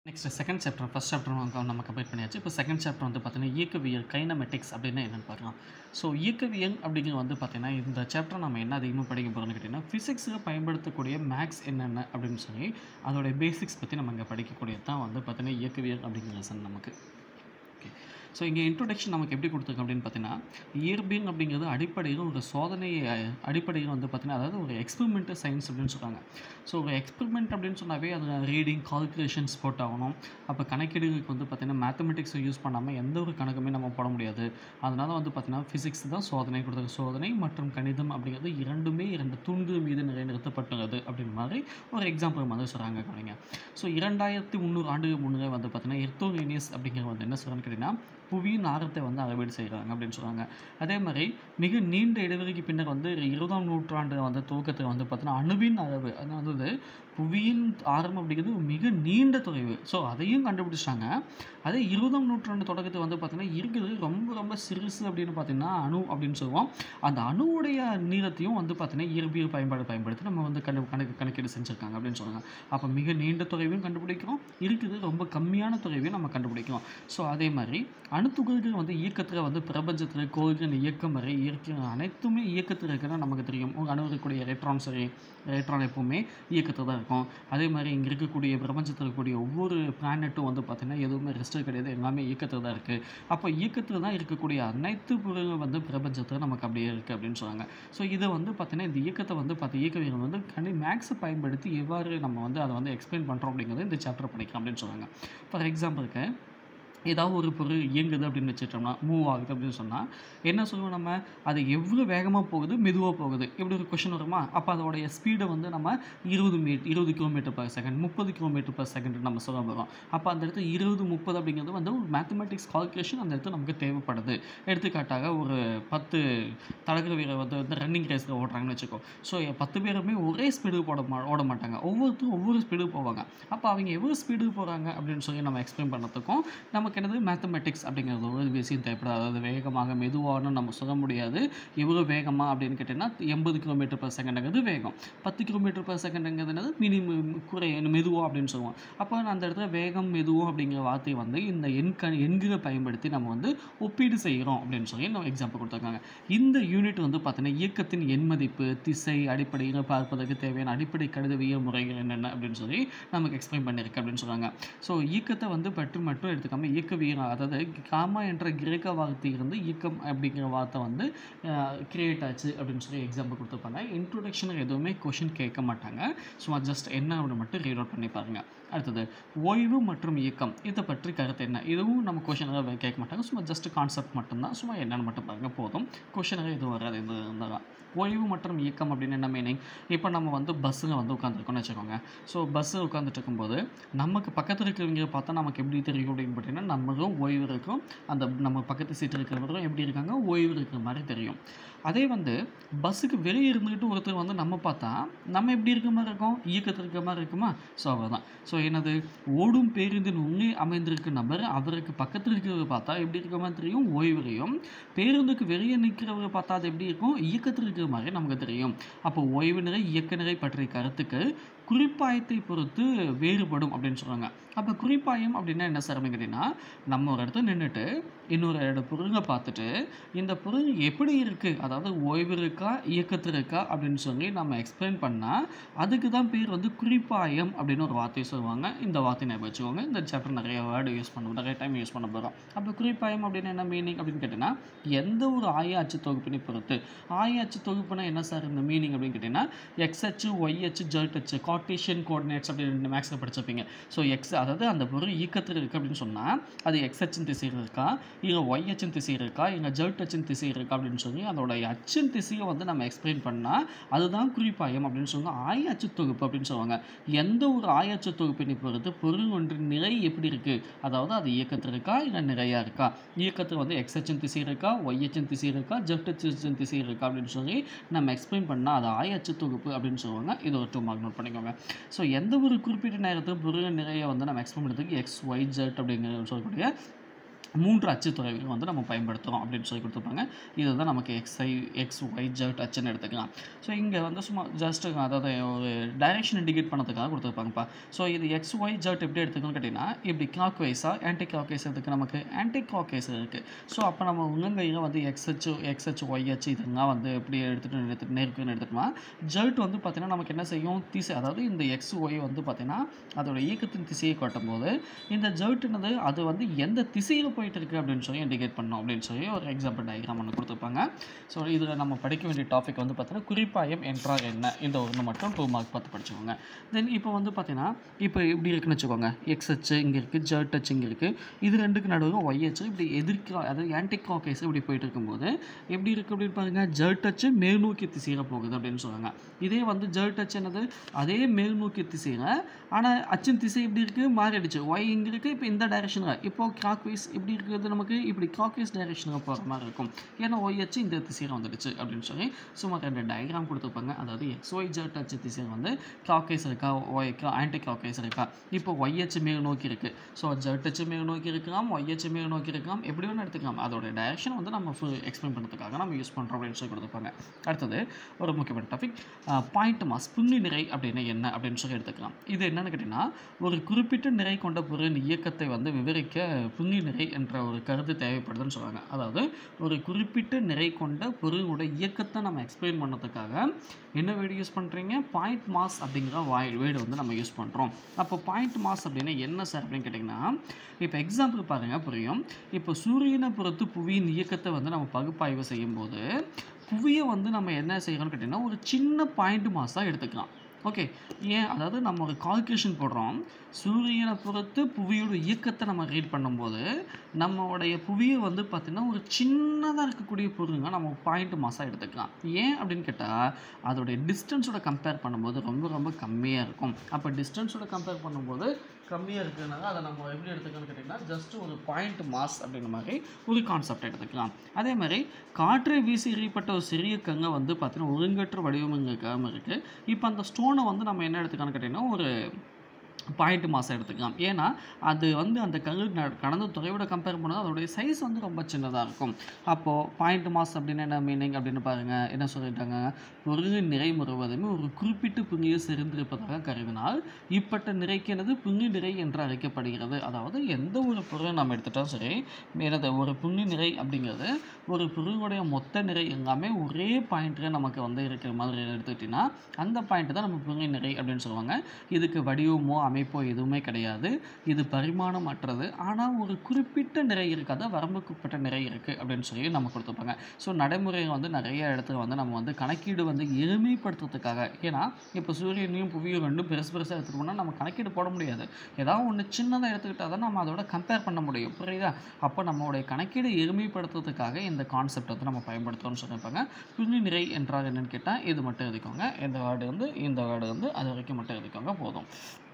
next second chapter first chapter நமக்கு நம்ம complete பண்ணியாச்சு இப்போ செகண்ட் சாப்டர் வந்து பார்த்தீங்கன்னா இயக்கவியல் கைனமெட்டிக்ஸ் அப்படின்னா என்னென்னு பார்க்கலாம் ஸோ இயக்கவியல் அப்படிங்கிறது வந்து பார்த்தீங்கன்னா இந்த சாப்டர் நம்ம என்ன அதிகமாக படிக்க போகிறோம்னு கேட்டிங்கன்னா ஃபிசிக்ஸில் பயன்படுத்தக்கூடிய மேக்ஸ் என்னென்ன அப்படின்னு சொல்லி அதோடைய பேசிக்ஸ் பற்றி நம்ம இங்கே படிக்கக்கூடியது தான் வந்து பார்த்தீங்கன்னா இயக்கவியல் அப்படிங்கிற லெசன் நமக்கு ஓகே ஸோ இங்கே இன்ட்ரொடக்ஷன் நமக்கு எப்படி கொடுத்துருக்கு அப்படின்னு பார்த்தீங்கன்னா இயற்பியல் அப்படிங்கிறது அடிப்படையில் ஒரு சோதனை அஹ், அடிப்படையில் வந்து பார்த்தீங்கன்னா அதாவது ஒரு எக்ஸ்பெரிமெண்டல் சயின்ஸ் அப்படின்னு சொல்கிறாங்க ஸோ ஒரு எக்ஸ்பெரிமெண்ட் அப்படின்னு சொன்னாவே அது ரீடிங் கால்குலேஷன்ஸ் போட்டாகணும் அப்போ கணக்கீடுகளுக்கு வந்து பார்த்தீங்கன்னா மேத்தமெட்டிக்ஸை யூஸ் பண்ணாமல் எந்த ஒரு கணக்குமே நம்ம போட முடியாது அதனால வந்து பார்த்தீங்கன்னா ஃபிசிக்ஸ் தான் சோதனை கொடுத்துருக்கு சோதனை மற்றும் கணிதம் அப்படிங்கிறது இரண்டுமே இரண்டு தூண்கள் மீது நிலைநிறுத்தப்பட்டுள்ளது அப்படின்னு மாதிரி ஒரு எக்ஸாம்பிள் மாதிரி சொல்கிறாங்க கவனிங்க ஸோ இரண்டாயிரத்தி முந்நூறு ஆண்டுகள் முன்னே வந்து பார்த்தீங்கன்னா எர்த்தோலினியஸ் அப்படிங்கிற வந்து என்ன சொல்கிறான்னு கேட்டிங்கன்னா புவியின் ஆரத்தை வந்து அளவீடு செய்கிறாங்க அப்படின்னு சொல்கிறாங்க அதே மாதிரி மிக நீண்ட இடைவெளிக்கு பின்னர் வந்து இருபதாம் நூற்றாண்டு வந்து துவக்கத்தில் வந்து பார்த்தீங்கன்னா அணுவின் அளவு அதாவது புவியின் ஆரம்பம் அப்படிங்கிறது மிக நீண்ட தொலைவு ஸோ அதையும் கண்டுபிடிச்சாங்க அதே இருபதாம் நூற்றாண்டு தொடக்கத்தில் வந்து பார்த்தீங்கன்னா இருக்குது ரொம்ப ரொம்ப சிறுசு அப்படின்னு பார்த்தீங்கன்னா அணு அப்படின்னு சொல்லுவோம் அந்த அணுவுடைய நீளத்தையும் வந்து பார்த்தீங்கன்னா இயற்பியல் பயன்பாடு பயன்படுத்தி நம்ம வந்து கண்டு கணக்கு கணக்கீடு செஞ்சுருக்காங்க அப்படின்னு சொல்லுவாங்க அப்போ மிக நீண்ட தொலைவையும் கண்டுபிடிக்கிறோம் இருக்குது ரொம்ப கம்மியான தொலைவையும் நம்ம கண்டுபிடிக்கிறோம் ஸோ அதே மாதிரி அணுத்துகள்கள் வந்து இயக்கத்தில் வந்து பிரபஞ்சத்தில் கோள்கள் இயக்கம் வரை இயற்கை அனைத்துமே இயக்கத்தில் இருக்குன்னு நமக்கு தெரியும் உங்கள் அணு இருக்கக்கூடிய எலக்ட்ரான் சரி எலக்ட்ரான் எப்பவுமே இயக்கத்தில் தான் இருக்கும் அதே மாதிரி இங்கே இருக்கக்கூடிய பிரபஞ்சத்தில் இருக்கக்கூடிய ஒவ்வொரு பிளானட்டும் வந்து பார்த்திங்கன்னா எதுவுமே ரெஸ்ட்டு கிடையாது எல்லாமே இயக்கத்தில் தான் இருக்குது அப்போ இயக்கத்தில் தான் இருக்கக்கூடிய அனைத்து பொருளும் வந்து பிரபஞ்சத்தில் நமக்கு அப்படியே இருக்குது அப்படின்னு சொல்லுவாங்க ஸோ இதை வந்து பார்த்தீங்கன்னா இந்த இயக்கத்தை வந்து பார்த்து இயக்கவியல் வந்து கணி மேக்ஸை பயன்படுத்தி எவ்வாறு நம்ம வந்து அதை வந்து எக்ஸ்பிளைன் பண்ணுறோம் அப்படிங்கிறது இந்த சாப்டர் படிக்கலாம் அப்படின்னு சொல்லுவாங்க ஃபார் எக்ஸாம்பிளுக்கு ஏதாவது ஒரு பொருள் இயங்குது அப்படின்னு வச்சுட்டோம்னா மூவ் ஆகுது அப்படின்னு சொன்னால் என்ன சொல்லுவோம் நம்ம அது எவ்வளோ வேகமாக போகுது மெதுவாக போகுது இப்படி ஒரு கொஷின் வருமா அப்போ அதோடைய ஸ்பீடை வந்து நம்ம இருபது மீ இருபது கிலோமீட்டர் பர் செகண்ட் முப்பது கிலோமீட்டர் பர் செகண்ட் நம்ம சொல்ல போகிறோம் அப்போ அந்த இடத்துல இருபது முப்பது அப்படிங்கிறது வந்து ஒரு மேத்தமெட்டிக்ஸ் கால்குலேஷன் அந்த இடத்துல நமக்கு தேவைப்படுது எடுத்துக்காட்டாக ஒரு பத்து தடகள வீரர் வந்து வந்து ரன்னிங் ரேஸில் ஓடுறாங்கன்னு வச்சுக்கோ ஸோ பத்து பேருமே ஒரே ஸ்பீடு போட மா ஓட மாட்டாங்க ஒவ்வொருத்தரும் ஒவ்வொரு ஸ்பீடு போவாங்க அப்போ அவங்க எவ்வளோ ஸ்பீடு போகிறாங்க அப்படின்னு சொல்லி நம்ம எக்ஸ்பிளைன் பண்ணுறதுக்கும் நமக்கு என்னது மேத்தமெட்டிக்ஸ் அப்படிங்கிறது ஒரு விஷயம் தேவைப்படுது அதாவது வேகமாக மெதுவான நம்ம சொல்ல முடியாது எவ்வளோ வேகமாக அப்படின்னு கேட்டிங்கன்னா எண்பது கிலோமீட்டர் பர் செகண்டுங்கிறது வேகம் பத்து கிலோமீட்டர் பர் செகண்டுங்கிறது என்னது மினிமம் குறை மெதுவா அப்படின்னு சொல்லுவோம் அப்போ அந்த இடத்துல வேகம் மெதுவம் அப்படிங்கிற வார்த்தையை வந்து இந்த எண் க எண்களை பயன்படுத்தி நம்ம வந்து ஒப்பீடு செய்கிறோம் அப்படின்னு சொல்லி நம்ம எக்ஸாம்பிள் கொடுத்துருக்காங்க இந்த யூனிட் வந்து பார்த்தீங்கன்னா இயக்கத்தின் எண் மதிப்பு திசை அடிப்படையில் பார்ப்பதற்கு தேவையான அடிப்படை கணிதவியல் முறைகள் என்னென்ன அப்படின்னு சொல்லி நமக்கு எக்ஸ்பிளைன் பண்ணியிருக்கு அப்படின்னு சொல்கிறாங்க ஸோ இயக்கத்தை வந்து பற்றி மட்டும் எடுத்துக்காம இயக்கவியல் அதாவது காமா என்ற கிரேக்க வார்த்தையிலிருந்து இயக்கம் அப்படிங்கிற வார்த்தை வந்து கிரியேட் ஆச்சு அப்படின்னு சொல்லி எக்ஸாம்பிள் கொடுத்துருப்பாங்க இன்ட்ரோடக்ஷனுக்கு எதுவுமே கொஷின் கேட்க மாட்டாங்க சும்மா ஜஸ்ட் என்ன அப்படின்னு மட்டும் ரீட் அவுட் பண்ணி பாருங்க அடுத்தது ஓய்வு மற்றும் இயக்கம் இதை பற்றி கருத்து என்ன இதுவும் நம்ம கொஷினாக கேட்க மாட்டாங்க சும்மா ஜஸ்ட் கான்செப்ட் மட்டும்தான் சும்மா என்னன்னு மட்டும் பாருங்க போதும் கொஷினாக எதுவும் வராது இந்த இருந்தால் ஓய்வு மற்றும் இயக்கம் அப்படின்னு என்ன மீனிங் இப்போ நம்ம வந்து பஸ்ஸில் வந்து உட்காந்துருக்கோம்னு வச்சுக்கோங்க ஸோ பஸ்ஸில் உட்காந்துட்டு இருக்கும்போது நமக்கு பக்கத்தில் இருக்கிறவங்க பார்த்தா நமக்கு எப்படி தெரியும் அப்படின்னு பார்த்தீங்கன்னா நம்மளும் ஓய்வு இருக்கும் அந்த நம்ம பக்கத்து சீட்டில் இருக்கிறவரும் எப்படி இருக்காங்க ஓய்வு இருக்கிற மாதிரி தெரியும் அதே வந்து பஸ்ஸுக்கு வெளியே இருந்துக்கிட்டு ஒருத்தர் வந்து நம்ம பார்த்தா நம்ம எப்படி இருக்க மாதிரி இருக்கோம் இயக்கத்தில் இருக்கிற மாதிரி இருக்குமா ஸோ அவ்வளோதான் ஸோ என்னது ஓடும் பேருந்தின் உள்ளே அமைந்திருக்க நபர் அவருக்கு பக்கத்தில் இருக்கிறவரை பார்த்தா எப்படி இருக்கிற மாதிரி தெரியும் ஓய்வுலையும் பேருந்துக்கு வெளியே நிற்கிறவரை பார்த்தா அது எப்படி இருக்கும் இயக்கத்தில் இருக்கிற மாதிரி நமக்கு தெரியும் அப்போ ஓய்வு நிறை இயக்க நிறை பற்றிய கருத்துக்கள் குறிப்பாயத்தை பொறுத்து வேறுபடும் அப்படின்னு சொல்கிறாங்க அப்போ குறிப்பாயம் அப்படின்னா என்ன சார் அப்படின்னு கேட்டிங்கன்னா நம்ம ஒரு இடத்துல நின்றுட்டு இன்னொரு இட பொருளை பார்த்துட்டு இந்த பொருள் எப்படி இருக்குது அதாவது ஓய்வு இருக்கா இயக்கத்தில் இருக்கா அப்படின்னு சொல்லி நம்ம எக்ஸ்பிளைன் பண்ணால் அதுக்கு தான் பேர் வந்து குறிப்பாயம் அப்படின்னு ஒரு வார்த்தையை சொல்லுவாங்க இந்த வார்த்தை ஞாபகம் வச்சுக்கோங்க இந்த சாப்டர் நிறைய வேர்டு யூஸ் பண்ணுவோம் நிறைய டைம் யூஸ் பண்ண போகிறோம் அப்போ குறிப்பாயம் அப்படின்னு என்ன மீனிங் அப்படின்னு கேட்டிங்கன்னா எந்த ஒரு ஆய அச்சு தொகுப்பினை பொறுத்து ஆய அச்சு தொகுப்புனா என்ன சார் இந்த மீனிங் அப்படின்னு கேட்டிங்கன்னா எக்ஸ் அச்சு ஒய் அச்சு ஜெட் அச்சு கார்டீஷியன் கோஆர்டினேட்ஸ் அப்படின்னு மேக்ஸில் படிச்சிருப்பீங்க ஸோ எக்ஸ் அதாவது அந்த பொருள் இயக்கத்தில் இருக்குது அப்படின்னு சொன்னால் அது எக்ஸ் அச்சின் திசையில் இருக்கா இல்லை ஒய் அச்சின் திசையில் இருக்கா இல்லை ஜெட் அச்சின் திசையில் இருக்கா அப்படின்னு சொல்லி அதோட அச்சின் திசையை வந்து நம்ம எக்ஸ்பிளைன் பண்ணால் அதுதான் குறிப்பாயம் அப்படின்னு சொல்லுவாங்க ஆய அச்சு தொகுப்பு அப்படின்னு சொல்லுவாங்க எந்த ஒரு ஆய அச்சு தொகுப்பினை பொறுத்து பொருள் ஒன்றின் நிலை எப்படி இருக்குது அதாவது அது இயக்கத்தில் இருக்கா இல்லை நிறையா இருக்கா இயக்கத்தில் வந்து எக்ஸ் அச்சின் திசை இருக்கா ஒய் அச்சின் திசை இருக்கா ஜெட் அச்சின் திசை இருக்கா அப்படின்னு சொல்லி நம்ம எக்ஸ்பிளைன் பண்ணால் அது ஆய அச்சு தொகுப்பு அப்படின்னு சொல்லுவாங்க இது ஒரு டூ மார்க் நோட் பண்ணிக்கோங்க ஸோ எந்த ஒரு குறிப்பிட்ட நேரத்தில் பொருள் நிறைய வந்து நம்ம எக்ஸ்பிளைன் பண்ணுறதுக்கு எக்ஸ் ஒய் ஜெட் அப்படிங்கிற சொல்லக்கூடிய மூன்று அச்சுத்துறைகள் வந்து நம்ம பயன்படுத்துகிறோம் அப்படின்னு சொல்லி கொடுத்துருப்பாங்க இதுதான் நமக்கு எக்ஸ்ஐ எக்ஸ் ஒய் ஜெட் அச்சுன்னு எடுத்துக்கலாம் ஸோ இங்கே வந்து சும்மா ஜஸ்ட் அதாவது ஒரு டைரெக்ஷன் இண்டிகேட் பண்ணதுக்காக கொடுத்துருப்பாங்கப்பா ஸோ இது எக்ஸ் ஒய் ஜெட் எப்படி எடுத்துக்கணும்னு கேட்டிங்கன்னா இப்படி கிளாக் வைஸாக ஆன்டி கிளாக் வைஸ் எடுத்துக்கு நமக்கு ஆன்டி கிளாக் வைஸ் இருக்குது ஸோ அப்போ நம்ம உங்கங்கையில் வந்து எக்ஸ்ஹெச் எக்ஸ்ஹெச் ஒய்ஹெச் இதெல்லாம் வந்து எப்படி எடுத்துகிட்டு எடுத்துட்டு நேருக்குன்னு எடுத்துட்டோம்னா ஜெட் வந்து பார்த்திங்கன்னா நமக்கு என்ன செய்யும் திசை அதாவது இந்த எக்ஸ் ஒய் வந்து பார்த்திங்கன்னா அதோட இயக்கத்தின் திசையை காட்டும் போது இந்த ஜெர்ட்னது அது வந்து எந்த திசையில் போயிட்டு இருக்கு அப்படின்னு சொல்லி இண்டிகேட் பண்ணோம் அப்படின்னு சொல்லி ஒரு எக்ஸாம்பிள் டயக்ராம் ஒன்று கொடுத்துருப்பாங்க ஸோ இதில் நம்ம படிக்க வேண்டிய டாபிக் வந்து பார்த்தீங்கன்னா குறிப்பாயம் என்றால் என்ன இந்த ஒன்று மட்டும் டூ மார்க் பார்த்து படிச்சுக்கோங்க தென் இப்போ வந்து பார்த்தீங்கன்னா இப்போ இப்படி இருக்குன்னு வச்சுக்கோங்க எக்ஸ் ஹெச் இங்கே இருக்குது ஜெர்ட் ஹெச் இங்கே இருக்குது இது ரெண்டுக்கு நடுவில் ஒய் ஹெச் இப்படி எதிர்க்க அதாவது ஆன்டி கிளாக் இப்படி போயிட்டு இருக்கும்போது எப்படி இருக்குது அப்படின்னு பாருங்க ஜெர்ட் ஹெச் மேல் நோக்கி திசையில் போகுது அப்படின்னு சொல்லுவாங்க இதே வந்து ஜெர்ட் ஹெச் என்னது அதே மேல் நோக்கி திசையில் ஆனால் அச்சின் திசை இப்படி இருக்குது மாறிடுச்சு ஒய் இங்கே இருக்குது இப்போ இந்த டைரெக்ஷனில் இப்போ கிளாக் வைஸ் இப்படி இருக்கிறது நமக்கு இப்படி கிளாக் வைஸ் டைரெக்ஷனுக்கு போகிற மாதிரி இருக்கும் ஏன்னா ஒய் அச்சு இந்த திசையில் வந்துடுச்சு அப்படின்னு சொல்லி சும்மா ரெண்டு டயக்ராம் கொடுத்துருப்பாங்க அதாவது எக்ஸ் ஒய் ஜெட் அச்சு திசையில் வந்து கிளாக் வைஸ் இருக்கா ஒய் ஆன்டி கிளாக் வைஸ் இருக்கா இப்போ ஒய் அச்சு மேல் நோக்கி இருக்குது ஸோ ஜெட் அச்சு மேல் நோக்கி இருக்கலாம் ஒய் அச்சு மேல் நோக்கி இருக்கலாம் எப்படி வேணும் எடுத்துக்கலாம் அதோட டைரக்ஷன் வந்து நம்ம ஃபுல் எக்ஸ்பிளைன் பண்ணுறதுக்காக நம்ம யூஸ் பண்ணுறோம் அப்படின்னு சொல்லி கொடுத்துருப்பாங்க அடுத்தது ஒரு முக்கியமான டாபிக் பாயிண்ட் மாஸ் புள்ளி நிறை அப்படின்னு என்ன அப்படின்னு சொல்லி எடுத்துக்கலாம் இது என்னன்னு கேட்டிங்கன்னா ஒரு குறிப்பிட்ட நிறை கொண்ட பொருளின் இயக்கத்தை வந்து விவரிக்க புள்ளி நிறை என்ற ஒரு கருத்து தேவைப்படுதுன்னு சொல்கிறாங்க அதாவது ஒரு குறிப்பிட்ட நிறை கொண்ட பொருளோட இயக்கத்தை நம்ம எக்ஸ்பிளைன் பண்ணுறதுக்காக என்ன வேர்டு யூஸ் பண்ணுறீங்க பாயிண்ட் மாஸ் அப்படிங்கிற வாய் வேர்டு வந்து நம்ம யூஸ் பண்ணுறோம் அப்போ பாயிண்ட் மாஸ் அப்படின்னா என்ன சார் அப்படின்னு கேட்டிங்கன்னா இப்போ எக்ஸாம்பிள் பாருங்கள் புரியும் இப்போ சூரியனை பொறுத்து புவியின் இயக்கத்தை வந்து நம்ம பகுப்பாய்வு செய்யும்போது புவியை வந்து நம்ம என்ன செய்யறோம்னு கேட்டிங்கன்னா ஒரு சின்ன பாயிண்ட் மாஸாக எடுத்துக்கலாம் ஓகே ஏன் அதாவது நம்ம ஒரு கால்குலேஷன் போடுறோம் சூரியனை பொறுத்து புவியோட இயக்கத்தை நம்ம ரீட் பண்ணும்போது நம்மளுடைய புவியை வந்து பார்த்திங்கன்னா ஒரு சின்னதாக இருக்கக்கூடிய பொருளுங்க நம்ம பாயிண்ட் மாசாக எடுத்துக்கலாம் ஏன் அப்படின்னு கேட்டால் அதோடைய டிஸ்டன்ஸோட கம்பேர் பண்ணும்போது ரொம்ப ரொம்ப கம்மியாக இருக்கும் அப்போ டிஸ்டன்ஸோட கம்பேர் பண்ணும்போது கம்மியாக இருக்கிறதுனால அதை நம்ம எப்படி எடுத்துக்கணும்னு கேட்டிங்கன்னா ஜஸ்ட் ஒரு பாயிண்ட் மாஸ் அப்படிங்கிற மாதிரி ஒரு கான்செப்ட் எடுத்துக்கலாம் அதே மாதிரி காற்றை வீசி எறியப்பட்ட ஒரு சிறிய கங்கை வந்து பார்த்தீங்கன்னா ஒழுங்கற்ற வடிவமைக்காமல் இருக்குது இப்போ அந்த ஸ்டோனை வந்து நம்ம என்ன எடுத்துக்கலாம்னு கேட்டிங்கன்னா ஒரு பாயிண்ட் மாதம் எடுத்துக்கலாம் ஏன்னா அது வந்து அந்த கல் ந- கடந்த துறையோட கம்பேர் பண்ணால் அதோடைய சைஸ் வந்து ரொம்ப சின்னதாக இருக்கும் அப்போது பாயிண்ட் மாஸ் அப்படின்னு என்ன மீனிங் அப்படின்னு பாருங்கள் என்ன சொல்லிட்டாங்க ஒரு நிறை முழுவதுமே ஒரு குறிப்பிட்ட புள்ளியை செறிந்திருப்பதாக கருதினால் இப்பட்ட நிறைக்கு எனது புள்ளி நிறை என்று அழைக்கப்படுகிறது அதாவது எந்த ஒரு பொருளை நம்ம எடுத்துட்டாலும் சரி எனது ஒரு புள்ளி நிறை அப்படிங்கிறது ஒரு பொருளுடைய மொத்த நிறை எல்லாமே ஒரே பாயிண்ட்டில் நமக்கு வந்து இருக்கிற மாதிரி எடுத்துக்கிட்டிங்கன்னா அந்த பாயிண்ட் தான் நம்ம புள்ளி நிறை அப்படின்னு சொல்லுவாங்க இதுக்கு வடிவமோ அமைப்போ எதுவுமே கிடையாது இது பரிமாணமற்றது ஆனால் ஒரு குறிப்பிட்ட நிறை இருக்காது வரம்புக்குட்பட்ட நிறை இருக்குது அப்படின்னு சொல்லி நம்ம கொடுத்துருப்பாங்க ஸோ நடைமுறையில் வந்து நிறைய இடத்துல வந்து நம்ம வந்து கணக்கீடு வந்து எளிமைப்படுத்துறதுக்காக ஏன்னா இப்போ சூரியனையும் புவியும் ரெண்டும் பெருசு பெருசாக எடுத்துக்கிட்டோம்னா நம்ம கணக்கீடு போட முடியாது ஏதாவது ஒன்று சின்னதாக எடுத்துக்கிட்டால் தான் நம்ம அதோட கம்பேர் பண்ண முடியும் புரியுதா அப்போ நம்மளுடைய கணக்கீடு எளிமைப்படுத்துறதுக்காக இந்த கான்செப்ட் வந்து நம்ம பயன்படுத்துகிறோம்னு சொல்லியிருப்பாங்க புள்ளி நிறை என்றால் என்னன்னு கேட்டால் இது மட்டும் எழுதிக்கோங்க இந்த வேர்டு வந்து இந்த வேர்டு வந்து அது வரைக்கும் மட்டும் எழுதிக்கோங்க போதும்